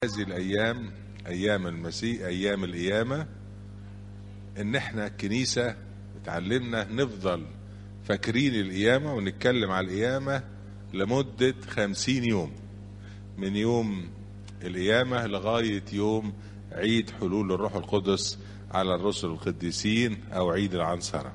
هذه الايام ايام المسيح ايام القيامه ان احنا الكنيسه اتعلمنا نفضل فاكرين القيامه ونتكلم على القيامه لمده خمسين يوم من يوم القيامه لغايه يوم عيد حلول الروح القدس على الرسل القديسين او عيد العنصره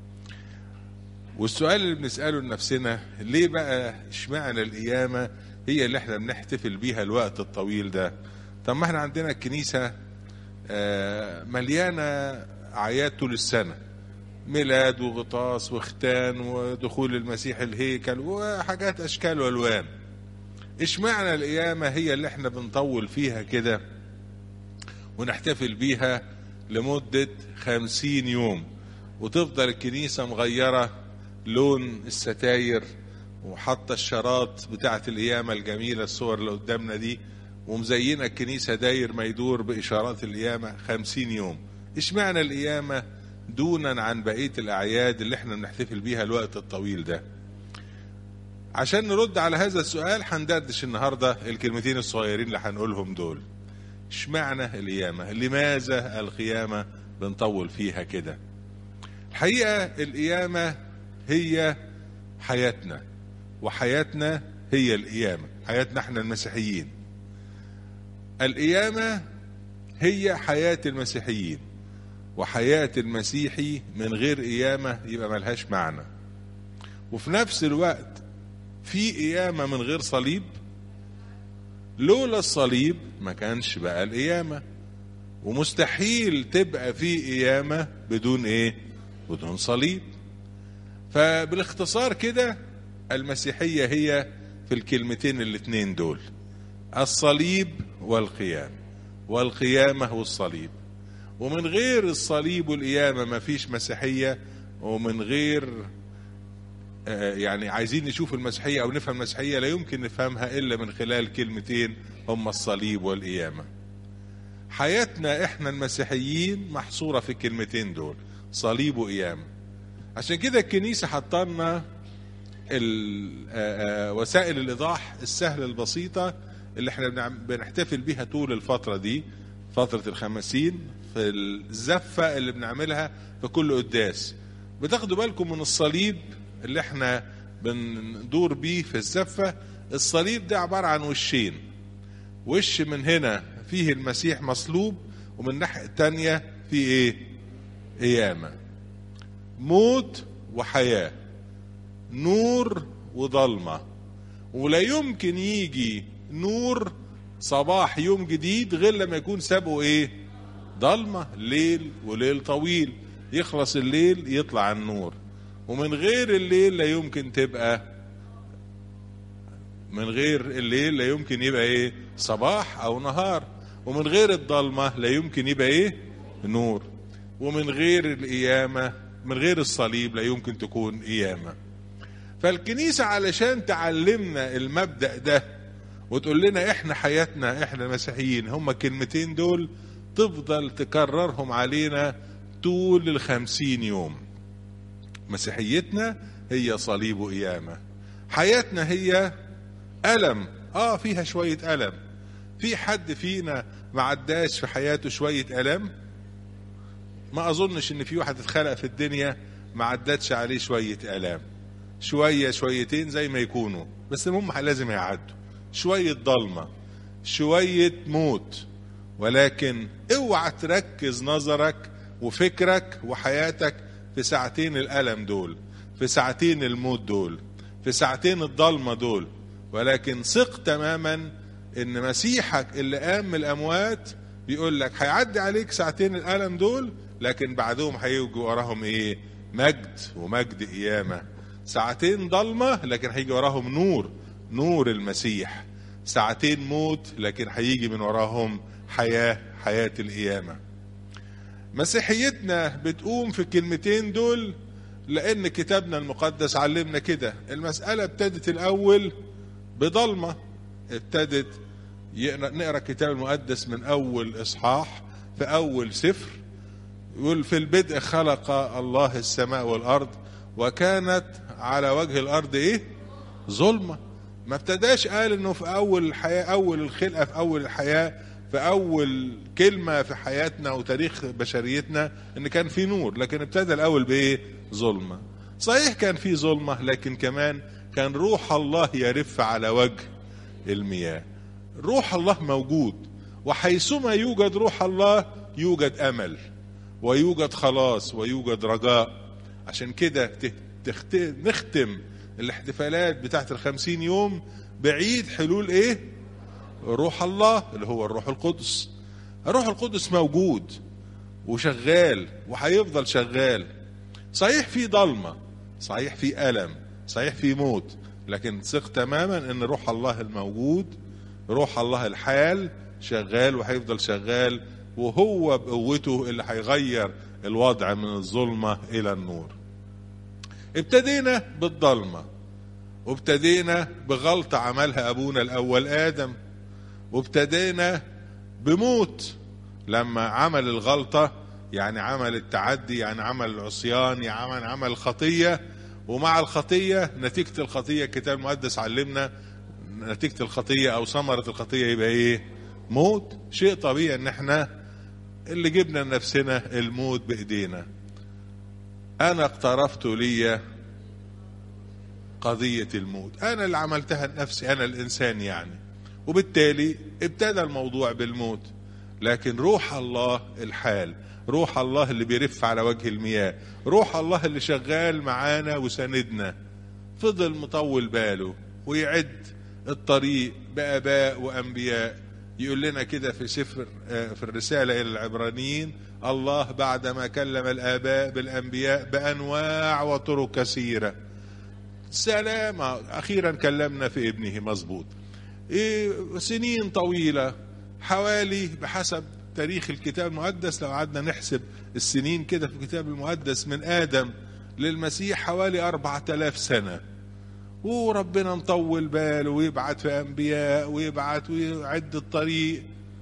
والسؤال اللي بنساله لنفسنا ليه بقى اشمعنى القيامه هي اللي احنا بنحتفل بيها الوقت الطويل ده طب ما احنا عندنا الكنيسة مليانة أعياد طول السنة ميلاد وغطاس وختان ودخول المسيح الهيكل وحاجات أشكال وألوان اشمعنى القيامة هي اللي احنا بنطول فيها كده ونحتفل بيها لمدة خمسين يوم وتفضل الكنيسة مغيرة لون الستاير وحاطة الشراط بتاعة القيامة الجميلة الصور اللي قدامنا دي ومزينة الكنيسة داير ما يدور بإشارات القيامة خمسين يوم اشمعنى القيامة دونا عن بقية الأعياد اللي احنا بنحتفل بيها الوقت الطويل ده عشان نرد على هذا السؤال هندردش النهاردة الكلمتين الصغيرين اللي هنقولهم دول اشمعنى القيامة لماذا القيامة بنطول فيها كده الحقيقة القيامة هي حياتنا وحياتنا هي القيامة حياتنا احنا المسيحيين القيامة هي حياة المسيحيين وحياة المسيحي من غير قيامة يبقى ملهاش معنى وفي نفس الوقت في قيامة من غير صليب لولا الصليب ما كانش بقى القيامة ومستحيل تبقى في قيامة بدون ايه بدون صليب فبالاختصار كده المسيحية هي في الكلمتين الاتنين دول الصليب والقيام والقيامة والصليب ومن غير الصليب والقيامة ما فيش مسيحية ومن غير يعني عايزين نشوف المسيحية أو نفهم المسيحية لا يمكن نفهمها إلا من خلال كلمتين هم الصليب والقيامة حياتنا إحنا المسيحيين محصورة في الكلمتين دول صليب وقيامة عشان كده الكنيسة حطلنا وسائل الإيضاح السهلة البسيطة اللي احنا بنحتفل بيها طول الفترة دي فترة الخمسين في الزفة اللي بنعملها في كل قداس بتاخدوا بالكم من الصليب اللي احنا بندور بيه في الزفة الصليب ده عبارة عن وشين وش من هنا فيه المسيح مصلوب ومن الناحية التانية فيه ايه قيامة موت وحياة نور وضلمة ولا يمكن يجي نور صباح يوم جديد غير لما يكون سابقه ايه ضلمة ليل وليل طويل يخلص الليل يطلع النور ومن غير الليل لا يمكن تبقى من غير الليل لا يمكن يبقى ايه صباح او نهار ومن غير الضلمة لا يمكن يبقى ايه نور ومن غير القيامة من غير الصليب لا يمكن تكون قيامة فالكنيسة علشان تعلمنا المبدأ ده وتقول لنا احنا حياتنا احنا المسيحيين هم الكلمتين دول تفضل تكررهم علينا طول الخمسين يوم مسيحيتنا هي صليب وقيامة حياتنا هي ألم اه فيها شوية ألم في حد فينا ما عداش في حياته شوية ألم ما أظنش إن في واحد اتخلق في الدنيا ما عدتش عليه شوية ألام شوية شويتين زي ما يكونوا بس المهم لازم يعدوا شوية ضلمة شوية موت ولكن اوعى تركز نظرك وفكرك وحياتك في ساعتين الألم دول في ساعتين الموت دول في ساعتين الضلمة دول ولكن ثق تماما ان مسيحك اللي قام من الاموات بيقول لك هيعدي عليك ساعتين الالم دول لكن بعدهم هيجي وراهم ايه مجد ومجد قيامه ساعتين ضلمه لكن هيجي وراهم نور نور المسيح ساعتين موت لكن هيجي من وراهم حياه حياه القيامه مسيحيتنا بتقوم في الكلمتين دول لان كتابنا المقدس علمنا كده المساله ابتدت الاول بضلمه ابتدت نقرا الكتاب المقدس من اول اصحاح في اول سفر يقول في البدء خلق الله السماء والارض وكانت على وجه الارض ايه ظلمه ما ابتداش قال انه في اول الحياه اول الخلقه في اول الحياه في اول كلمه في حياتنا وتاريخ بشريتنا ان كان في نور لكن ابتدى الاول بايه ظلمه صحيح كان في ظلمه لكن كمان كان روح الله يرف على وجه المياه روح الله موجود وحيثما يوجد روح الله يوجد امل ويوجد خلاص ويوجد رجاء عشان كده تخت... نختم الاحتفالات بتاعت الخمسين يوم بعيد حلول ايه روح الله اللي هو الروح القدس الروح القدس موجود وشغال وهيفضل شغال صحيح في ضلمة صحيح في ألم صحيح في موت لكن ثق تماما ان روح الله الموجود روح الله الحال شغال وهيفضل شغال وهو بقوته اللي هيغير الوضع من الظلمة إلى النور ابتدينا بالضلمة وابتدينا بغلطة عملها أبونا الأول آدم وابتدينا بموت لما عمل الغلطة يعني عمل التعدي يعني عمل العصيان يعني عمل عمل الخطية ومع الخطية نتيجة الخطية الكتاب المقدس علمنا نتيجة الخطية أو ثمرة الخطية يبقى إيه؟ موت شيء طبيعي إن إحنا اللي جبنا لنفسنا الموت بإيدينا أنا اقترفت لي قضية الموت أنا اللي عملتها لنفسي أنا الإنسان يعني وبالتالي ابتدى الموضوع بالموت لكن روح الله الحال روح الله اللي بيرف على وجه المياه روح الله اللي شغال معانا وساندنا فضل مطول باله ويعد الطريق بآباء وأنبياء يقول لنا كده في سفر في الرسالة إلى العبرانيين الله بعدما كلم الآباء بالأنبياء بأنواع وطرق كثيرة سلام أخيرا كلمنا في ابنه مظبوط إيه سنين طويلة حوالي بحسب تاريخ الكتاب المقدس لو قعدنا نحسب السنين كده في الكتاب المقدس من آدم للمسيح حوالي أربعة آلاف سنة وربنا مطول باله ويبعت في أنبياء ويبعت ويعد الطريق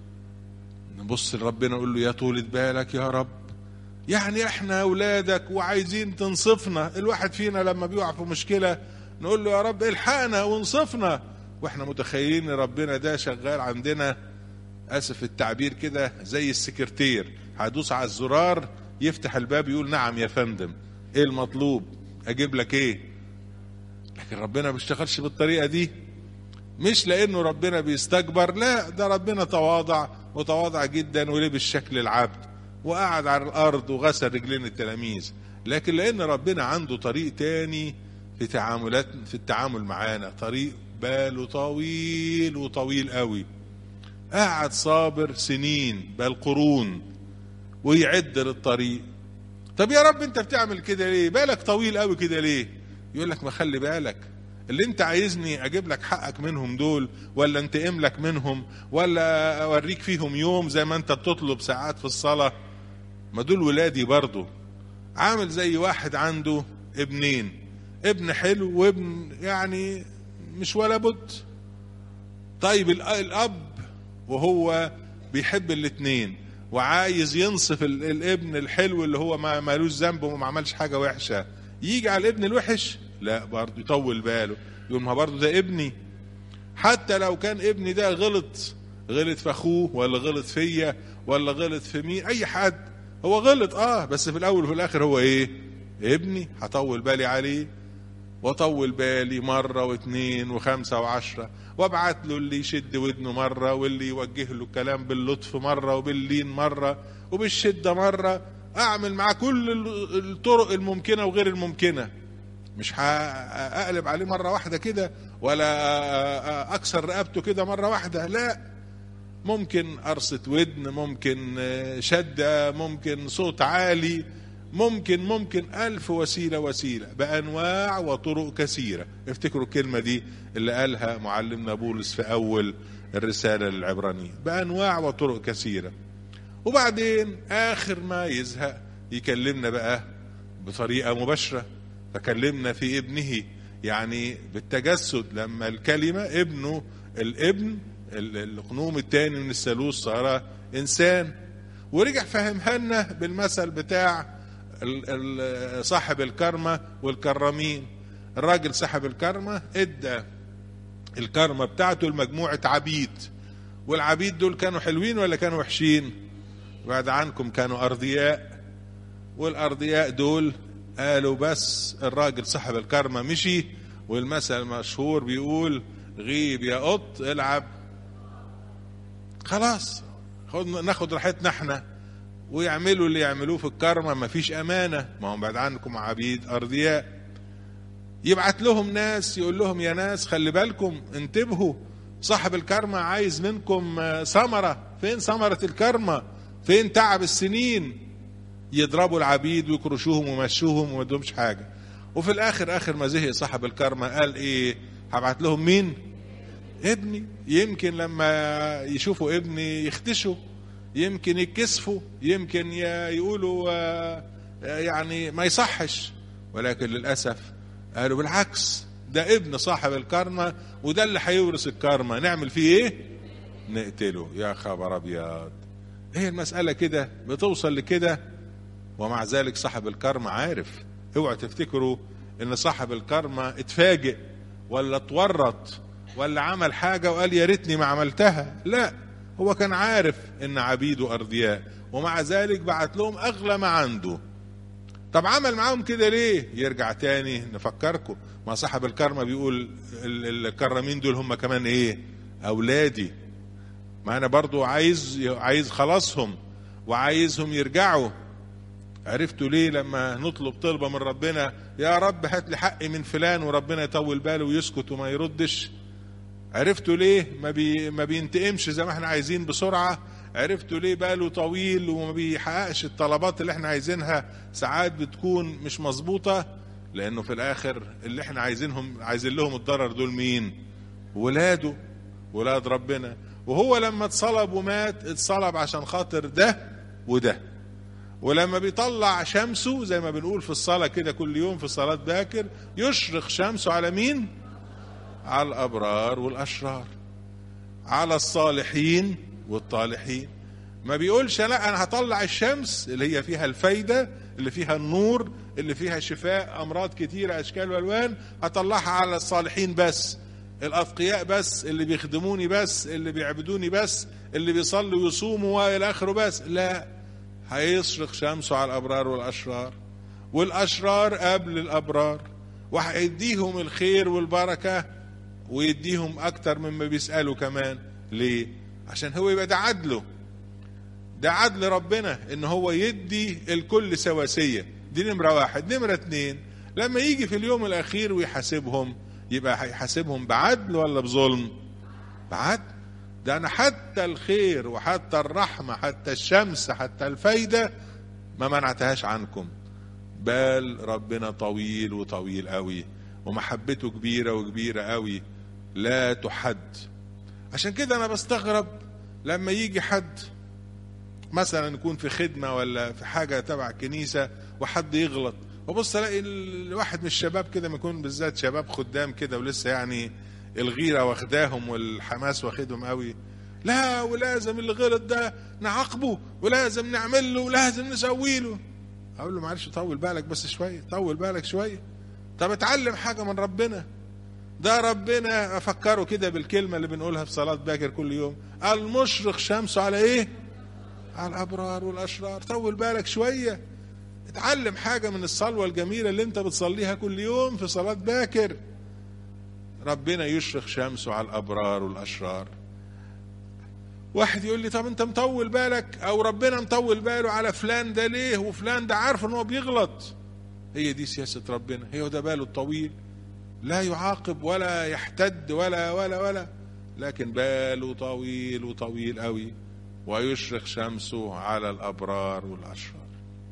نبص لربنا نقول له يا طولة بالك يا رب يعني احنا اولادك وعايزين تنصفنا الواحد فينا لما بيقع في مشكلة نقول له يا رب الحقنا وانصفنا واحنا متخيلين ان ربنا ده شغال عندنا اسف التعبير كده زي السكرتير هدوس على الزرار يفتح الباب يقول نعم يا فندم ايه المطلوب اجيب لك ايه لكن ربنا ما بيشتغلش بالطريقه دي مش لانه ربنا بيستكبر لا ده ربنا تواضع وتواضع جدا ولبس شكل العبد وقعد على الارض وغسل رجلين التلاميذ لكن لان ربنا عنده طريق تاني في تعاملات في التعامل معانا طريق باله طويل وطويل قوي قعد صابر سنين بل قرون ويعد للطريق طب يا رب انت بتعمل كده ليه بالك طويل قوي كده ليه يقول لك ما خلي بالك اللي انت عايزني اجيب لك حقك منهم دول ولا انتقم لك منهم ولا اوريك فيهم يوم زي ما انت بتطلب ساعات في الصلاة ما دول ولادي برضو عامل زي واحد عنده ابنين ابن حلو وابن يعني مش ولا بد طيب الاب وهو بيحب الاتنين وعايز ينصف الابن الحلو اللي هو ما مالوش ذنب وما عملش حاجه وحشه يجي على الابن الوحش لا برضه يطول باله يقول ما برضه ده ابني حتى لو كان ابني ده غلط غلط في اخوه ولا غلط فيا ولا غلط في مين اي حد هو غلط اه بس في الاول وفي الاخر هو ايه ابني هطول بالي عليه واطول بالي مرة واثنين وخمسة وعشرة وابعت له اللي يشد ودنه مرة واللي يوجه له الكلام باللطف مرة وباللين مرة وبالشدة مرة اعمل معاه كل الطرق الممكنة وغير الممكنة مش هقلب عليه مرة واحدة كده ولا اكسر رقبته كده مرة واحدة لا ممكن قرصة ودن ممكن شدة ممكن صوت عالي ممكن ممكن ألف وسيلة وسيلة بأنواع وطرق كثيرة افتكروا الكلمة دي اللي قالها معلمنا بولس في أول الرسالة للعبرانيين بأنواع وطرق كثيرة وبعدين آخر ما يزهق يكلمنا بقى بطريقة مباشرة فكلمنا في ابنه يعني بالتجسد لما الكلمة ابنه الابن القنوم الثاني من الثالوث صار إنسان ورجع فهمها لنا بالمثل بتاع صاحب الكرمة والكرمين الراجل صاحب الكرمة ادى الكرمة بتاعته لمجموعة عبيد والعبيد دول كانوا حلوين ولا كانوا وحشين بعد عنكم كانوا أرضياء والأرضياء دول قالوا بس الراجل صاحب الكرمة مشي والمثل المشهور بيقول غيب يا قط العب خلاص خد ناخد راحتنا احنا ويعملوا اللي يعملوه في الكرمة مفيش أمانة ما هم بعد عنكم عبيد أرضياء يبعت لهم ناس يقول لهم يا ناس خلي بالكم انتبهوا صاحب الكرمة عايز منكم ثمرة فين ثمرة الكرمة فين تعب السنين يضربوا العبيد ويكرشوهم ويمشوهم وما يدهمش حاجة وفي الآخر آخر ما زهق صاحب الكرمة قال إيه هبعت لهم مين ابني يمكن لما يشوفوا ابني يختشوا يمكن يتكسفوا يمكن يقولوا يعني ما يصحش ولكن للأسف قالوا بالعكس ده ابن صاحب الكرمة وده اللي هيورث الكرمة نعمل فيه ايه نقتله يا خبر ابيض ايه المسألة كده بتوصل لكده ومع ذلك صاحب الكرمة عارف اوعى تفتكروا ان صاحب الكرمة اتفاجئ ولا اتورط ولا عمل حاجة وقال يا ريتني ما عملتها لا هو كان عارف ان عبيده ارضياء ومع ذلك بعت لهم اغلى ما عنده طب عمل معاهم كده ليه يرجع تاني نفكركم ما صاحب الكرمة بيقول الكرمين دول هم كمان ايه اولادي ما انا برضو عايز عايز خلاصهم وعايزهم يرجعوا عرفتوا ليه لما نطلب طلبة من ربنا يا رب هات لي حقي من فلان وربنا يطول باله ويسكت وما يردش عرفتوا ليه ما, بي ما بينتقمش زي ما احنا عايزين بسرعة عرفتوا ليه باله طويل وما بيحققش الطلبات اللي احنا عايزينها ساعات بتكون مش مظبوطة لانه في الاخر اللي احنا عايزينهم عايزين لهم الضرر دول مين ولاده ولاد ربنا وهو لما اتصلب ومات اتصلب عشان خاطر ده وده ولما بيطلع شمسه زي ما بنقول في الصلاة كده كل يوم في صلاة باكر يشرق شمسه على مين على الأبرار والأشرار على الصالحين والطالحين ما بيقولش لا أنا هطلع الشمس اللي هي فيها الفايدة اللي فيها النور اللي فيها شفاء أمراض كتيرة أشكال وألوان هطلعها على الصالحين بس الأتقياء بس اللي بيخدموني بس اللي بيعبدوني بس اللي بيصلوا ويصوموا وإلى آخره بس لا هيشرق شمسه على الأبرار والأشرار والأشرار قبل الأبرار وهيديهم الخير والبركة ويديهم أكتر مما بيسألوا كمان ليه؟ عشان هو يبقى ده عدله ده عدل ربنا إن هو يدي الكل سواسية دي نمرة واحد نمرة اتنين لما يجي في اليوم الأخير ويحاسبهم يبقى هيحاسبهم بعدل ولا بظلم؟ بعدل ده أنا حتى الخير وحتى الرحمة حتى الشمس حتى الفايدة ما منعتهاش عنكم بل ربنا طويل وطويل قوي ومحبته كبيرة وكبيرة قوي لا تحد عشان كده أنا بستغرب لما يجي حد مثلا يكون في خدمة ولا في حاجة تبع الكنيسة وحد يغلط وبص الاقي الواحد من الشباب كده ما يكون بالذات شباب خدام كده ولسه يعني الغيره واخداهم والحماس واخدهم قوي لا ولازم اللي غلط ده نعاقبه ولازم نعمل له ولازم نسوي له اقول له معلش طول بالك بس شويه طول بالك شويه طب اتعلم حاجه من ربنا ده ربنا افكره كده بالكلمه اللي بنقولها في صلاه باكر كل يوم المشرق شمسه على ايه على الابرار والاشرار طول بالك شويه اتعلم حاجه من الصلوه الجميله اللي انت بتصليها كل يوم في صلاه باكر ربنا يشرق شمسه على الابرار والاشرار واحد يقول لي طب انت مطول بالك او ربنا مطول باله على فلان ده ليه وفلان ده عارف ان هو بيغلط هي دي سياسة ربنا هي ده باله الطويل لا يعاقب ولا يحتد ولا ولا ولا لكن باله طويل وطويل قوي ويشرق شمسه على الابرار والاشرار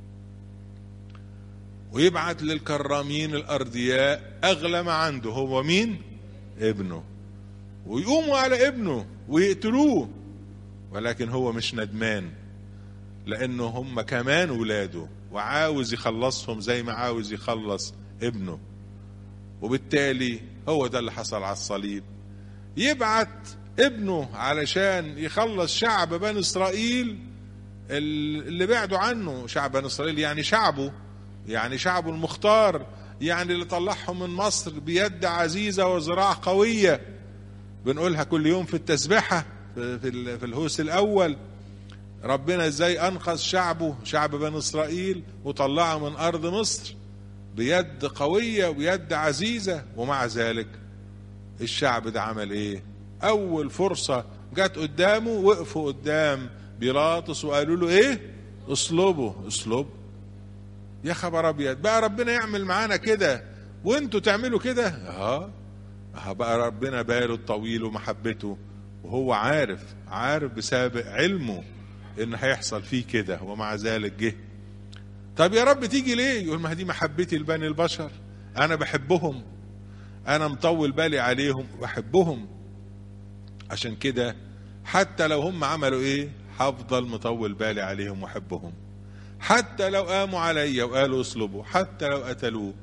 ويبعت للكرامين الأرضياء أغلى ما عنده هو مين؟ ابنه ويقوموا على ابنه ويقتلوه ولكن هو مش ندمان لأنه هم كمان ولاده وعاوز يخلصهم زي ما عاوز يخلص ابنه وبالتالي هو ده اللي حصل على الصليب يبعت ابنه علشان يخلص شعب بني إسرائيل اللي بعدوا عنه شعب بني إسرائيل يعني شعبه يعني شعبه المختار يعني اللي طلعهم من مصر بيد عزيزة وزراعة قوية بنقولها كل يوم في التسبحة في, في, في الهوس الأول ربنا ازاي أنقذ شعبه شعب بني إسرائيل وطلعه من أرض مصر بيد قوية ويد عزيزة ومع ذلك الشعب ده عمل ايه اول فرصة جت قدامه وقفوا قدام بيلاطس وقالوا له ايه اصلبه اصلب يا خبر ابيض بقى ربنا يعمل معانا كده وانتوا تعملوا كده اه اه بقى ربنا باله الطويل ومحبته وهو عارف عارف بسابق علمه ان هيحصل فيه كده ومع ذلك جه طب يا رب تيجي ليه يقول ما دي محبتي لبني البشر انا بحبهم انا مطول بالي عليهم وبحبهم عشان كده حتى لو هم عملوا ايه هفضل مطول بالي عليهم واحبهم حتى لو قاموا عليا وقالوا اصلبوا حتى لو قتلوه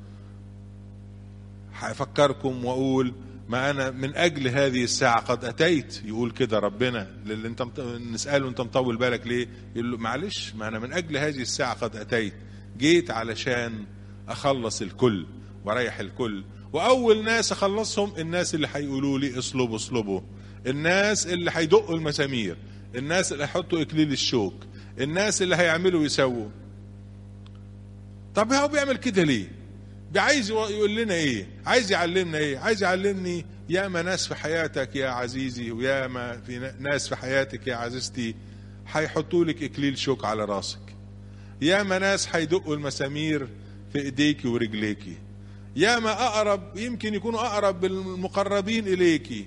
هفكركم واقول ما انا من اجل هذه الساعه قد اتيت يقول كده ربنا للي انت مط... نساله انت مطول بالك ليه يقول له معلش ما انا من اجل هذه الساعه قد اتيت جيت علشان اخلص الكل واريح الكل واول ناس اخلصهم الناس اللي هيقولوا لي اصلبوا اصلبوا الناس اللي هيدقوا المسامير الناس اللي هيحطوا اكليل الشوك الناس اللي هيعملوا ويسووا طب هو بيعمل كده ليه عايز يقول لنا ايه عايز يعلمنا ايه عايز يعلمني يا ما ناس في حياتك يا عزيزي ويا ما في ناس في حياتك يا عزيزتي هيحطوا لك اكليل شوك على راسك يا ما ناس هيدقوا المسامير في ايديكي ورجليكي يا ما اقرب يمكن يكونوا اقرب بالمقربين اليكي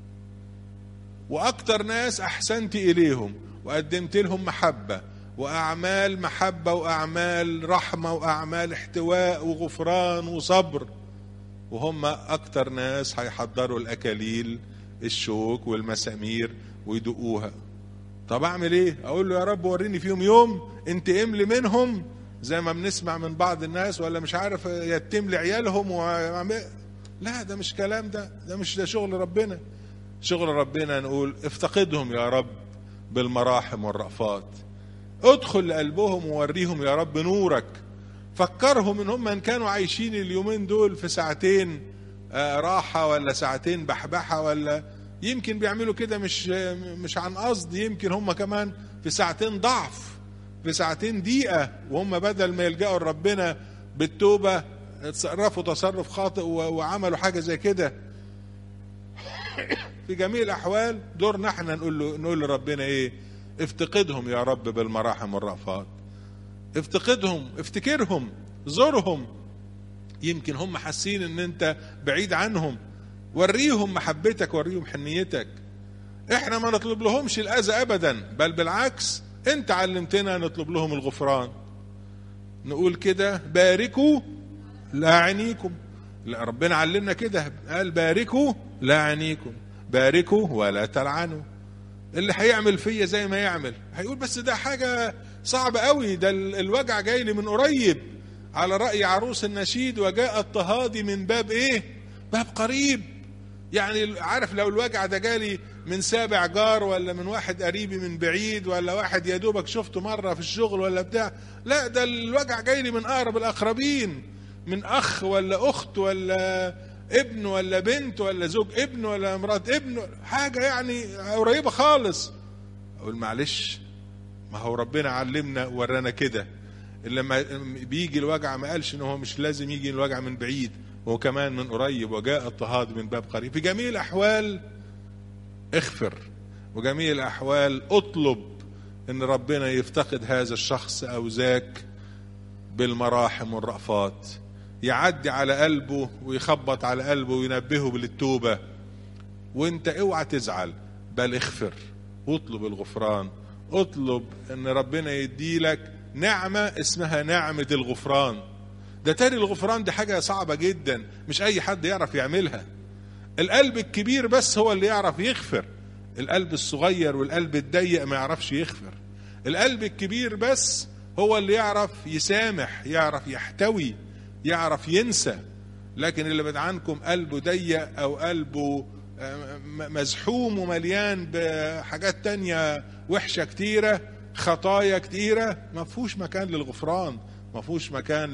واكتر ناس احسنت اليهم وقدمت لهم محبه واعمال محبه واعمال رحمه واعمال احتواء وغفران وصبر وهم اكتر ناس هيحضروا الاكاليل الشوك والمسامير ويدقوها طب اعمل ايه اقول له يا رب وريني فيهم يوم انتقم لي منهم زي ما بنسمع من بعض الناس ولا مش عارف يتم لعيالهم و... لا ده مش كلام ده ده مش ده شغل ربنا شغل ربنا نقول افتقدهم يا رب بالمراحم والرأفات ادخل لقلبهم ووريهم يا رب نورك فكرهم ان هم ان كانوا عايشين اليومين دول في ساعتين راحة ولا ساعتين بحبحة ولا يمكن بيعملوا كده مش مش عن قصد يمكن هم كمان في ساعتين ضعف في ساعتين دقيقة وهم بدل ما يلجأوا لربنا بالتوبة اتصرفوا تصرف خاطئ وعملوا حاجة زي كده في جميع الأحوال دورنا احنا نقول له نقول لربنا ايه افتقدهم يا رب بالمراحم والرأفات افتقدهم افتكرهم زورهم يمكن هم حاسين ان انت بعيد عنهم وريهم محبتك وريهم حنيتك احنا ما نطلب لهمش الاذى ابدا بل بالعكس انت علمتنا نطلب لهم الغفران نقول كده باركوا لاعنيكم لا ربنا علمنا كده قال باركوا لاعنيكم باركوا ولا تلعنوا اللي هيعمل فيا زي ما يعمل هيقول بس ده حاجة صعبة قوي ده الوجع جاي لي من قريب على رأي عروس النشيد وجاء اضطهادي من باب ايه باب قريب يعني عارف لو الوجع ده جالي من سابع جار ولا من واحد قريبي من بعيد ولا واحد يا دوبك شفته مرة في الشغل ولا بتاع لا ده الوجع جاي لي من أقرب الأقربين من أخ ولا أخت ولا ابن ولا بنت ولا زوج ابن ولا مرات ابن حاجة يعني قريبة خالص أقول معلش ما هو ربنا علمنا ورانا كده لما بيجي الوجع ما قالش ان هو مش لازم يجي الوجع من بعيد هو كمان من قريب وجاء اضطهاد من باب قريب في جميع الاحوال اغفر وجميع الاحوال اطلب ان ربنا يفتقد هذا الشخص او ذاك بالمراحم والرأفات يعدي على قلبه ويخبط على قلبه وينبهه بالتوبة وانت اوعى تزعل بل اغفر واطلب الغفران اطلب ان ربنا يديلك نعمة اسمها نعمة الغفران ده تاني الغفران دي حاجة صعبة جدا مش اي حد يعرف يعملها القلب الكبير بس هو اللي يعرف يغفر القلب الصغير والقلب الضيق ما يعرفش يغفر القلب الكبير بس هو اللي يعرف يسامح يعرف يحتوي يعرف ينسى لكن اللي بعد عنكم قلبه ضيق او قلبه مزحوم ومليان بحاجات تانية وحشة كتيرة خطايا كتيرة ما فيهوش مكان للغفران ما فيهوش مكان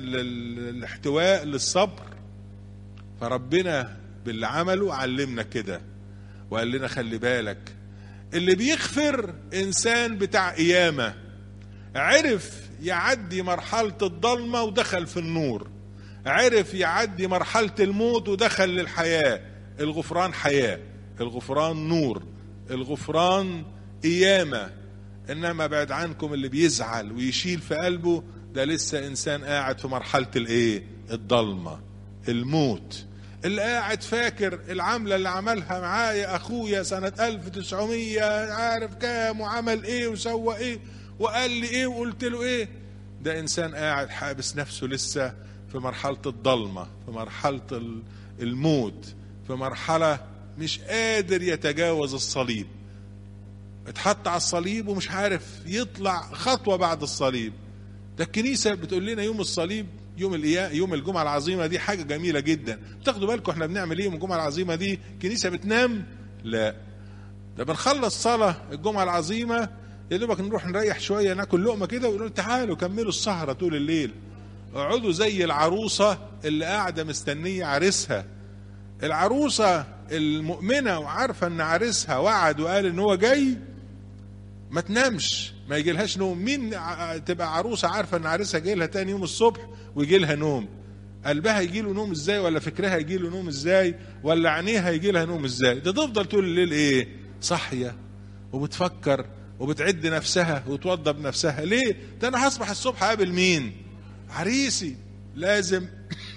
للاحتواء للصبر فربنا باللي عمله علمنا كده وقال لنا خلي بالك اللي بيغفر انسان بتاع قيامه عرف يعدي مرحله الضلمه ودخل في النور عرف يعدي مرحله الموت ودخل للحياه الغفران حياه الغفران نور الغفران قيامه انما بعد عنكم اللي بيزعل ويشيل في قلبه ده لسه انسان قاعد في مرحله الايه الضلمه الموت اللي قاعد فاكر العملة اللي عملها معايا أخويا سنة 1900 عارف كام وعمل إيه وسوى إيه وقال لي إيه وقلت له إيه ده إنسان قاعد حابس نفسه لسه في مرحلة الضلمة في مرحلة الموت في مرحلة مش قادر يتجاوز الصليب اتحط على الصليب ومش عارف يطلع خطوة بعد الصليب ده الكنيسة بتقول لنا يوم الصليب يوم الإياء يوم الجمعة العظيمة دي حاجة جميلة جدا تاخدوا بالكم احنا بنعمل ايه يوم الجمعة العظيمة دي كنيسة بتنام لا ده بنخلص صلاة الجمعة العظيمة يا دوبك نروح نريح شوية ناكل لقمة كده ويقولوا تعالوا كملوا السهرة طول الليل اقعدوا زي العروسة اللي قاعدة مستنية عريسها العروسة المؤمنة وعارفة ان عريسها وعد وقال ان هو جاي ما تنامش ما يجيلهاش نوم مين تبقى عروسة عارفة ان عريسها جاي لها تاني يوم الصبح ويجي لها نوم قلبها يجي له نوم ازاي ولا فكرها يجي له نوم ازاي ولا عينيها يجي لها نوم ازاي ده تفضل طول الليل ايه صاحية وبتفكر وبتعد نفسها وتوضب نفسها ليه ده انا هصبح الصبح اقابل مين عريسي لازم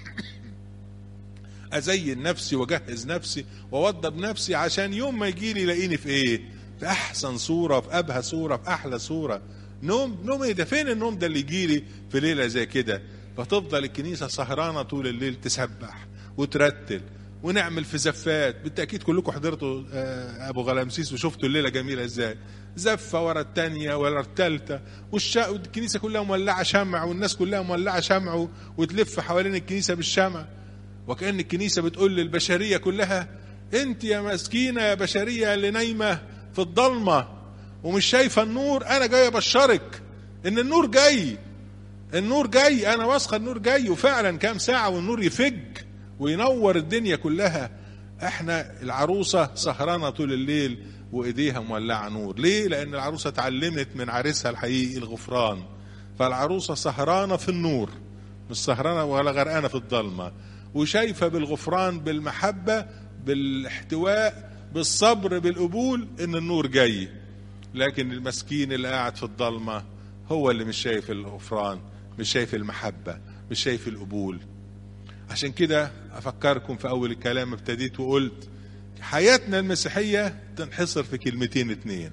ازين نفسي واجهز نفسي واوضب نفسي عشان يوم ما يجي لي يلاقيني في ايه في احسن صوره في ابهى صوره في احلى صوره نوم نوم ايه ده فين النوم ده اللي يجي لي في ليله زي كده فتفضل الكنيسه سهرانه طول الليل تسبح وترتل ونعمل في زفات بالتاكيد كلكم حضرتوا ابو غلامسيس وشفتوا الليله جميله ازاي زفه ورا الثانيه ورا الثالثه والشا... والكنيسه كلها مولعه شمع والناس كلها مولعه شمع وتلف حوالين الكنيسه بالشمع وكأن الكنيسة بتقول للبشرية كلها انت يا مسكينة يا بشرية اللي نايمة في الضلمة ومش شايفة النور انا جاي ابشرك ان النور جاي النور جاي انا واثقة النور جاي وفعلا كام ساعة والنور يفج وينور الدنيا كلها احنا العروسة سهرانة طول الليل وايديها مولعة نور ليه لان العروسة اتعلمت من عريسها الحقيقي الغفران فالعروسة سهرانة في النور مش سهرانة ولا غرقانة في الضلمة وشايفه بالغفران بالمحبه بالاحتواء بالصبر بالقبول ان النور جاي لكن المسكين اللي قاعد في الضلمه هو اللي مش شايف الغفران مش شايف المحبه مش شايف القبول عشان كده افكركم في اول الكلام ابتديت وقلت حياتنا المسيحيه تنحصر في كلمتين اتنين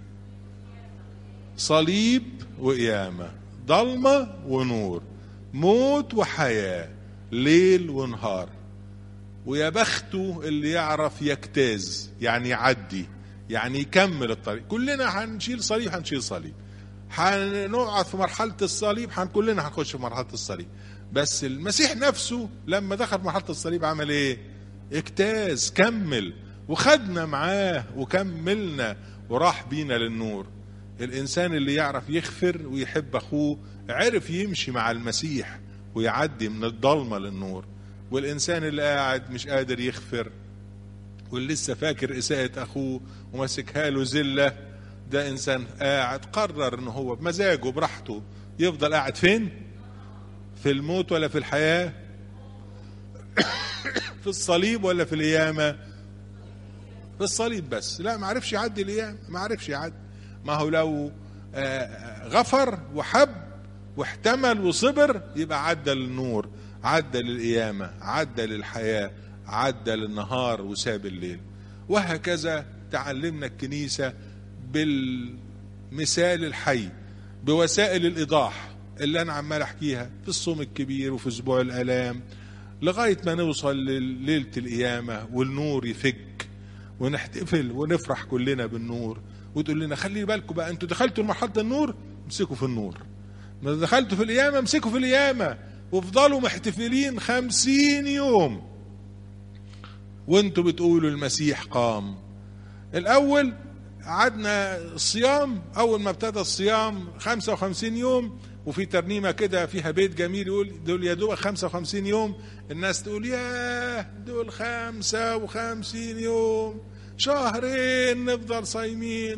صليب وقيامه ضلمه ونور موت وحياه ليل ونهار ويا بخته اللي يعرف يجتاز يعني يعدي يعني يكمل الطريق كلنا هنشيل صليب هنشيل صليب هنقعد في مرحلة الصليب هن كلنا هنخش في مرحلة الصليب بس المسيح نفسه لما دخل في مرحلة الصليب عمل ايه اجتاز كمل وخدنا معاه وكملنا وراح بينا للنور الانسان اللي يعرف يغفر ويحب اخوه عرف يمشي مع المسيح ويعدي من الضلمة للنور والإنسان اللي قاعد مش قادر يغفر واللي لسه فاكر إساءة أخوه وماسكها له زلة ده إنسان قاعد قرر إن هو بمزاجه براحته يفضل قاعد فين؟ في الموت ولا في الحياة؟ في الصليب ولا في القيامة؟ في الصليب بس لا ما عرفش يعدي القيامة ما عرفش يعدي ما هو لو غفر وحب واحتمل وصبر يبقى عدى للنور عدى للقيامة عدى للحياة عدى للنهار وساب الليل وهكذا تعلمنا الكنيسة بالمثال الحي بوسائل الإيضاح اللي أنا عمال أحكيها في الصوم الكبير وفي أسبوع الآلام لغاية ما نوصل لليلة القيامة والنور يفك ونحتفل ونفرح كلنا بالنور وتقول لنا خلي بالكم بقى انتوا دخلتوا لمرحلة النور امسكوا في النور ما دخلتوا في القيامة امسكوا في القيامة وافضلوا محتفلين خمسين يوم وانتوا بتقولوا المسيح قام الأول قعدنا الصيام أول ما ابتدى الصيام خمسة وخمسين يوم وفي ترنيمة كده فيها بيت جميل يقول دول يا دوب خمسة وخمسين يوم الناس تقول ياه دول خمسة وخمسين يوم شهرين نفضل صايمين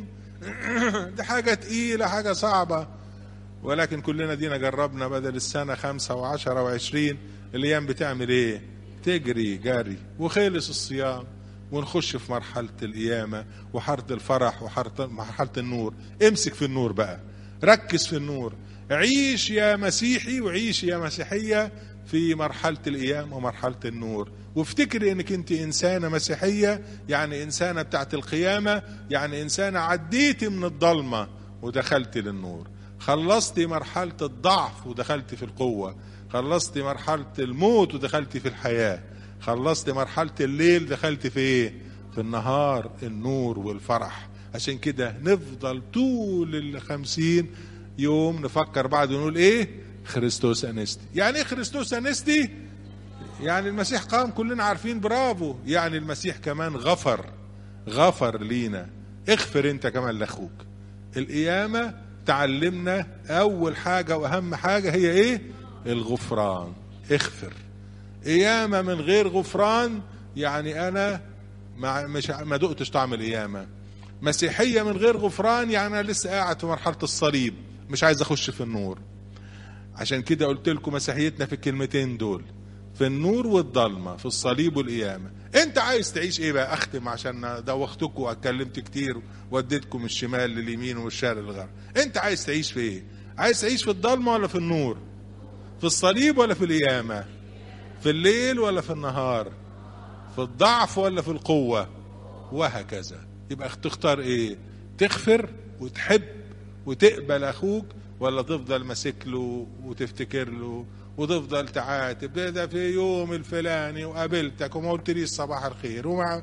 دي حاجة تقيلة حاجة صعبة ولكن كلنا دينا جربنا بدل السنة خمسة وعشرة وعشرين الأيام بتعمل إيه تجري جري وخلص الصيام ونخش في مرحلة القيامة وحارة الفرح ومرحلة النور امسك في النور بقى ركز في النور عيش يا مسيحي وعيش يا مسيحية في مرحلة القيام ومرحلة النور وافتكري انك انت انسانة مسيحية يعني انسانة بتاعت القيامة يعني انسانة عديتي من الضلمة ودخلتي للنور خلصتي مرحلة الضعف ودخلتي في القوة خلصتي مرحلة الموت ودخلتي في الحياة خلصتي مرحلة الليل دخلتي في ايه في النهار النور والفرح عشان كده نفضل طول الخمسين يوم نفكر بعد ونقول ايه خريستوس انستي يعني ايه خريستوس انستي يعني المسيح قام كلنا عارفين برافو يعني المسيح كمان غفر غفر لينا اغفر انت كمان لاخوك القيامة تعلمنا اول حاجة واهم حاجة هي ايه الغفران اغفر قيامة من غير غفران يعني انا ما مش ما دقتش طعم القيامة مسيحية من غير غفران يعني انا لسه قاعد في مرحلة الصليب مش عايز اخش في النور عشان كده قلت لكم مسيحيتنا في الكلمتين دول في النور والضلمة في الصليب والقيامة انت عايز تعيش ايه بقى اختم عشان دوختكم واتكلمت كتير وديتكم الشمال لليمين والشرق للغرب انت عايز تعيش في ايه عايز تعيش في الضلمة ولا في النور في الصليب ولا في القيامة في الليل ولا في النهار في الضعف ولا في القوة وهكذا يبقى تختار ايه تغفر وتحب وتقبل اخوك ولا تفضل ماسك له وتفتكر له وتفضل تعاتب ده, ده في يوم الفلاني وقابلتك وما قلتليش صباح الخير ومع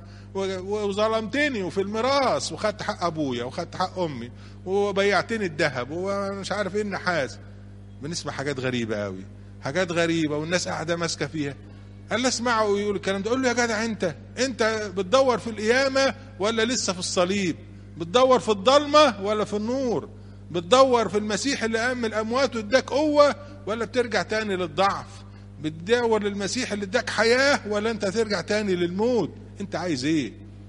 وظلمتني وفي الميراث وخدت حق ابويا وخدت حق امي وبيعتني الذهب ومش عارف ايه النحاس بنسمع حاجات غريبه قوي حاجات غريبه والناس قاعده ماسكه فيها قال اسمعه ويقول الكلام ده قول له يا جدع انت انت بتدور في القيامه ولا لسه في الصليب بتدور في الضلمه ولا في النور بتدور في المسيح اللي قام من الاموات واداك قوه ولا بترجع تاني للضعف بتدور للمسيح اللي اداك حياه ولا انت ترجع تاني للموت انت عايز ايه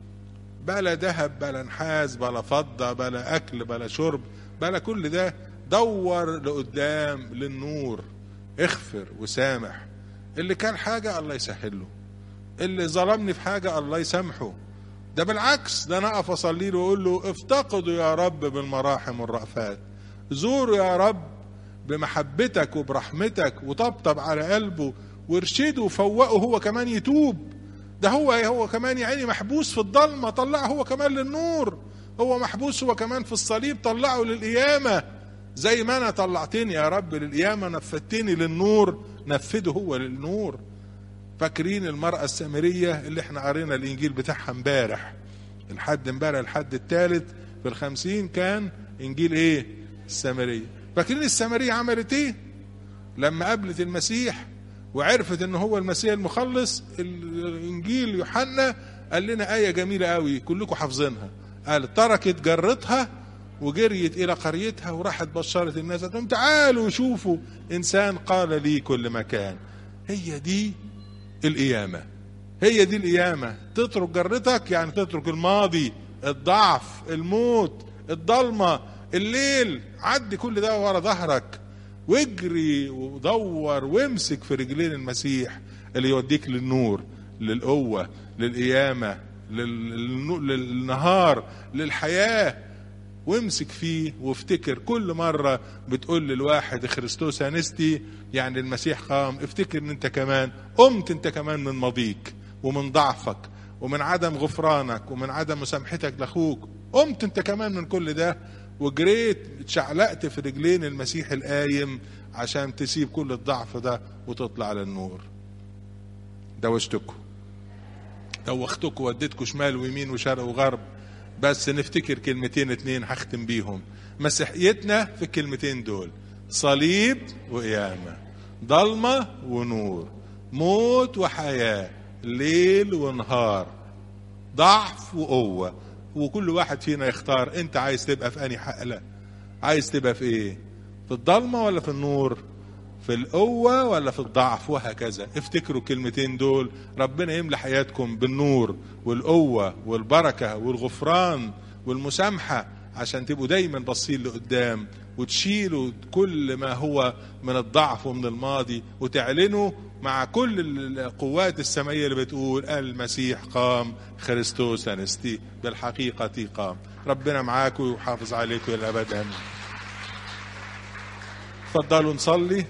بلا ذهب بلا نحاس بلا فضه بلا اكل بلا شرب بلا كل ده دور لقدام للنور اغفر وسامح اللي كان حاجه الله يسهله اللي ظلمني في حاجه الله يسامحه ده بالعكس ده انا اقف اصلي له واقول له افتقدوا يا رب بالمراحم والرأفات زوروا يا رب بمحبتك وبرحمتك وطبطب على قلبه وارشده وفوقه هو كمان يتوب ده هو هو كمان يا عيني محبوس في الضلمه طلعه هو كمان للنور هو محبوس هو كمان في الصليب طلعه للقيامه زي ما انا طلعتني يا رب للقيامه نفذتني للنور نفذه هو للنور فاكرين المرأة السامرية اللي احنا قرينا الإنجيل بتاعها امبارح الحد امبارح الحد الثالث في الخمسين كان إنجيل إيه؟ السامرية فاكرين السامرية عملت إيه؟ لما قابلت المسيح وعرفت إن هو المسيح المخلص الإنجيل يوحنا قال لنا آية جميلة قوي كلكم حافظينها قال تركت جرتها وجريت إلى قريتها وراحت بشرت الناس قالت لهم تعالوا شوفوا إنسان قال لي كل مكان هي دي القيامة هي دي القيامة تترك جرتك يعني تترك الماضي الضعف الموت الضلمة الليل عدي كل ده ورا ظهرك واجري ودور وامسك في رجلين المسيح اللي يوديك للنور للقوة للقيامة للنهار للحياة وامسك فيه وافتكر كل مرة بتقول للواحد خريستوس انستي يعني المسيح قام افتكر ان انت كمان قمت انت كمان من ماضيك ومن ضعفك ومن عدم غفرانك ومن عدم مسامحتك لاخوك قمت انت كمان من كل ده وجريت اتشعلقت في رجلين المسيح القايم عشان تسيب كل الضعف ده وتطلع للنور دوشتكم دوختكم وديتكم شمال ويمين وشرق وغرب بس نفتكر كلمتين اتنين هختم بيهم مسيحيتنا في الكلمتين دول صليب وقيامة ضلمة ونور موت وحياة ليل ونهار ضعف وقوة وكل واحد فينا يختار انت عايز تبقى في اني حقلة عايز تبقى في ايه في الضلمة ولا في النور في القوة ولا في الضعف وهكذا افتكروا الكلمتين دول ربنا يملى حياتكم بالنور والقوة والبركة والغفران والمسامحة عشان تبقوا دايما باصين لقدام وتشيلوا كل ما هو من الضعف ومن الماضي وتعلنوا مع كل القوات السمائية اللي بتقول المسيح قام خريستوس أنستي بالحقيقة قام ربنا معاكم ويحافظ عليكم إلى الأبد آمين تفضلوا نصلي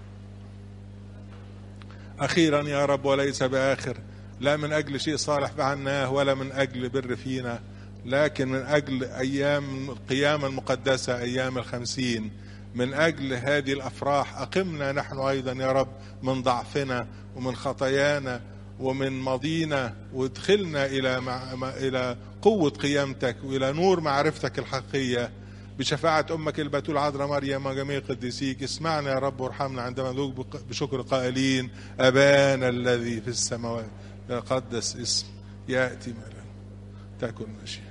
أخيرا يا رب وليس بآخر لا من أجل شيء صالح فعلناه ولا من أجل بر فينا لكن من أجل أيام القيامة المقدسة أيام الخمسين من أجل هذه الأفراح أقمنا نحن أيضا يا رب من ضعفنا ومن خطايانا ومن ماضينا وادخلنا إلى مع... إلى قوة قيامتك وإلى نور معرفتك الحقيقية بشفاعة أمك البتول عذراء مريم وجميع قديسيك اسمعنا يا رب وارحمنا عندما ندوق بشكر قائلين أبانا الذي في السماوات يقدس اسم يأتي ملك تكن مشيئة